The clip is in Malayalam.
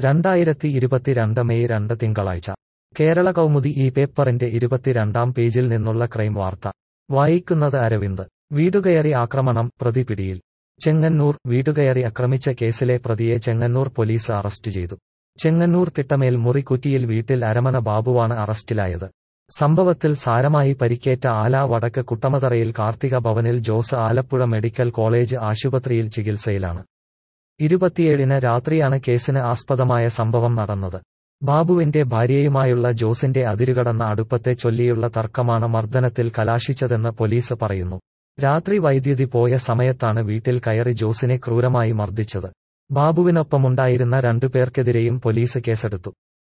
രണ്ടായിരത്തി ഇരുപത്തിരണ്ട് മെയ് രണ്ട് തിങ്കളാഴ്ച കേരള കൗമുദി ഈ പേപ്പറിന്റെ ഇരുപത്തിരണ്ടാം പേജിൽ നിന്നുള്ള ക്രൈം വാർത്ത വായിക്കുന്നത് അരവിന്ദ് വീടുകയറി ആക്രമണം പ്രതി പിടിയിൽ ചെങ്ങന്നൂർ വീടുകയറി ആക്രമിച്ച കേസിലെ പ്രതിയെ ചെങ്ങന്നൂർ പോലീസ് അറസ്റ്റ് ചെയ്തു ചെങ്ങന്നൂർ തിട്ടമേൽ മുറിക്കുറ്റിയിൽ വീട്ടിൽ അരമന ബാബുവാണ് അറസ്റ്റിലായത് സംഭവത്തിൽ സാരമായി പരിക്കേറ്റ ആല വടക്ക് കുട്ടമതറയിൽ കാർത്തിക ഭവനിൽ ജോസ് ആലപ്പുഴ മെഡിക്കൽ കോളേജ് ആശുപത്രിയിൽ ചികിത്സയിലാണ് ഇരുപത്തിയേഴിന് രാത്രിയാണ് കേസിന് ആസ്പദമായ സംഭവം നടന്നത് ബാബുവിന്റെ ഭാര്യയുമായുള്ള ജോസിന്റെ അതിരുകടന്ന അടുപ്പത്തെ ചൊല്ലിയുള്ള തർക്കമാണ് മർദ്ദനത്തിൽ കലാശിച്ചതെന്ന് പോലീസ് പറയുന്നു രാത്രി വൈദ്യുതി പോയ സമയത്താണ് വീട്ടിൽ കയറി ജോസിനെ ക്രൂരമായി മർദ്ദിച്ചത് ബാബുവിനൊപ്പമുണ്ടായിരുന്ന രണ്ടുപേർക്കെതിരെയും പോലീസ് കേസെടുത്തു